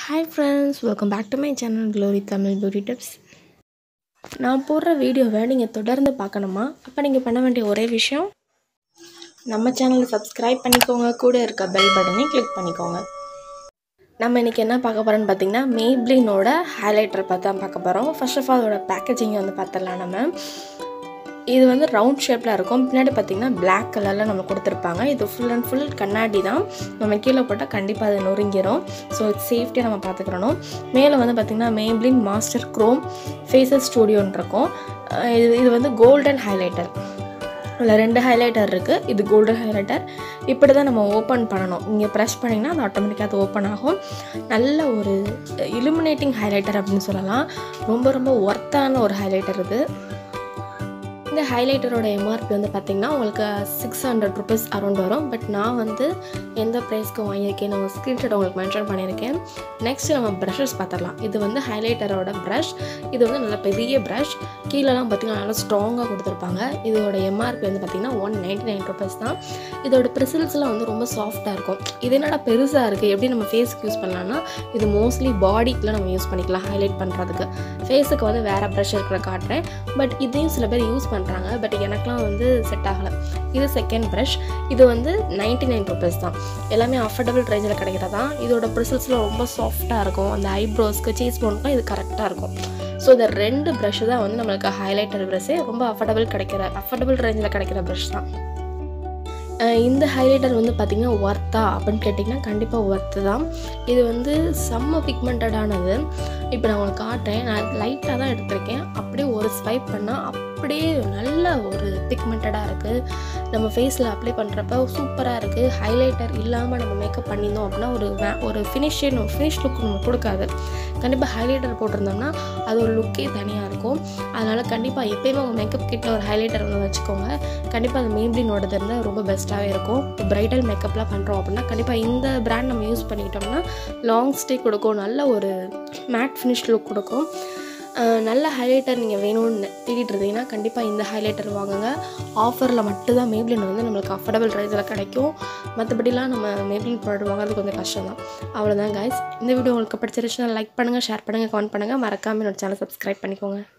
hi friends welcome back to my channel Glory Tamil beauty tips நான் போடுற வீடியோவை நீங்கள் தொடர்ந்து பார்க்கணுமா அப்போ நீங்கள் பண்ண வேண்டிய ஒரே விஷயம் நம்ம சேனலை சப்ஸ்கிரைப் பண்ணிக்கோங்க கூட இருக்க பெல் பட்டனையும் கிளிக் பண்ணிக்கோங்க நம்ம இன்றைக்கி என்ன பார்க்க போகிறோன்னு பார்த்தீங்கன்னா மேப்ளினோட ஹைலைட்டர் பார்த்து தான் பார்க்க போகிறோம் ஃபர்ஸ்ட் ஆஃப் ஆல் அதோட பேக்கேஜிங்கை வந்து பார்த்துடலாம் நம்ம இது வந்து ரவுண்ட் ஷேப்பில் இருக்கும் பின்னாடி பார்த்திங்கன்னா பிளாக் கலரில் நம்ம கொடுத்துருப்பாங்க இது ஃபுல் அண்ட் ஃபுல் கண்ணாடி தான் நம்ம கீழே போட்டால் கண்டிப்பாக அது நொறுங்கிடும் ஸோ சேஃப்டியாக நம்ம பார்த்துக்கிறணும் மேலே வந்து பார்த்திங்கன்னா மேப்ளின் மாஸ்டர் க்ரோம் ஃபேஸஸ் ஸ்டூடியோன்னு இருக்கும் அஹ் இது இது வந்து கோல்டன் ஹைலைட்டர் அதில் ரெண்டு ஹைலைட்டர் இருக்குது இது கோல்டன் ஹைலைட்டர் இப்படி தான் நம்ம ஓப்பன் பண்ணணும் இங்கே ப்ரெஸ் பண்ணிங்கன்னா அது ஆட்டோமேட்டிக்காக அது ஓப்பன் ஆகும் நல்ல ஒரு இலுமினேட்டிங் ஹைலைட்டர் அப்படின்னு சொல்லலாம் ரொம்ப ரொம்ப ஒர்த்தான ஒரு ஹைலைட்டர் இது இந்த ஹைலைட்டரோட எம்ஆர்பி வந்து பார்த்திங்கன்னா உங்களுக்கு சிக்ஸ் ஹண்ட்ரட் ருபீஸ் அரௌண்ட் வரும் பட் நான் வந்து எந்த ப்ரைஸ்க்கு வாங்கியிருக்கேன் நான் ஸ்க்ரீன்ஷாட் உங்களுக்கு மென்ஷன் பண்ணியிருக்கேன் நெக்ஸ்ட் நம்ம ப்ரஷஸ் பார்த்துடலாம் இது வந்து ஹைலைட்டரோட ப்ரஷ் இது வந்து நல்ல பெரிய ப்ரஷ் கீழெல்லாம் பார்த்திங்கன்னா நல்லா ஸ்ட்ராங்காக கொடுத்துருப்பாங்க இதோட எம்ஆர்பி வந்து பார்த்திங்கன்னா ஒன் நைன்டி நைன் ருபீஸ் தான் இதோட ப்ரிசில்ஸ்லாம் வந்து ரொம்ப சாஃப்டாக இருக்கும் இது என்னடா பெருசாக இருக்குது எப்படி நம்ம ஃபேஸுக்கு யூஸ் பண்ணலாம்னா இது மோஸ்ட்லி பாடிக்குலாம் நம்ம யூஸ் பண்ணிக்கலாம் ஹைலைட் பண்ணுறதுக்கு ஃபேஸுக்கு வந்து வேறு ப்ரஷ் இருக்கிற காட்டுறேன் பட் இதையும் சில பேர் யூஸ் பண்ணுறாங்க பட் எனக்குலாம் வந்து செட் ஆகலை இது செகண்ட் ப்ரஷ் இது வந்து நைன்டி நைன் ருபீஸ் தான் எல்லாமே அஃபோர்டபுள் ரேஞ்சில் கிடைக்கிறதா இதோட ப்ரிசல்ஸ்லாம் ரொம்ப சாஃப்டாக இருக்கும் அந்த ஐப்ரோஸ்க்கு சீஸ் போனுக்கும் இது கரெக்டாக இருக்கும் ஸோ இந்த ரெண்டு ப்ரஷ் தான் வந்து நம்மளுக்கு ஹைலைட்டர் ப்ரஷ்ஷே ரொம்ப அஃபோர்டபுள் கிடைக்கிற அஃபோர்டபுள் ரேஞ்சில் கிடைக்கிற ப்ரஷ் தான் அஹ் இந்த ஹைலைட்டர் வந்து பார்த்திங்கன்னா ஒர்த்தா அப்படின்னு கேட்டிங்கன்னா கண்டிப்பாக ஒர்த்து தான் இது வந்து செம்ம பிக்மெண்டடானது இப்போ நான் உங்களுக்கு காட்டுறேன் நான் லைட்டாக தான் எடுத்திருக்கேன் அப்படியே ஒரு ஸ்வைப் பண்ணால் அப்படியே நல்ல ஒரு பிக்மெண்டடாக இருக்குது நம்ம ஃபேஸில் அப்ளை பண்ணுறப்ப சூப்பராக இருக்குது ஹைலைட்டர் இல்லாமல் நம்ம மேக்கப் பண்ணியிருந்தோம் அப்படின்னா ஒரு வே- ஒரு ஃபினிஷே ஃபினிஷ் லுக் நம்ம கொடுக்காது கண்டிப்பாக ஹைலைட்டர் போட்டிருந்தோம்னா அது ஒரு லுக்கே தனியாக இருக்கும் அதனால் கண்டிப்பாக எப்பயுமே உங்கள் மேக்கப் கிட்ட ஒரு ஹைலைட்டர் வந்து வச்சுக்கோங்க கண்டிப்பாக அது மேப்ளினோடது இருந்தால் ரொம்ப பெஸ்ட்டாகவே இருக்கும் இப்போ பிரைடல் மேக்கப்லாம் பண்ணுறோம் அப்படின்னா கண்டிப்பாக இந்த பிராண்ட் நம்ம யூஸ் பண்ணிக்கிட்டோம்னா லாங் ஸ்டே கொடுக்கும் நல்ல ஒரு மேட் ஃபினிஷ் லுக் கொடுக்கும் அஹ் நல்ல ஹைலைட்டர் நீங்கள் வேணும்னு தேடிட்டு இருந்தீங்கன்னா கண்டிப்பாக இந்த ஹைலைட்டர் வாங்குங்க ஆஃபரில் மட்டும்தான் மேப்ளின் வந்து நம்மளுக்கு அஃபோர்டபுள் ப்ரைஸில் கிடைக்கும் மற்றபடிலாம் நம்ம மேப்ளின் ப்ராடக்ட் வாங்குறது கொஞ்சம் கஷ்டம் தான் அவ்வளோதான் guys இந்த வீடியோ உங்களுக்கு பிடிச்சிருச்சுன்னா லைக் பண்ணுங்கள் ஷேர் பண்ணுங்கள் கமெண்ட் பண்ணுங்கள் மறக்காமல் என்னோட சேனல் சப்ஸ்கிரைப் பண்ணிக்கோங்க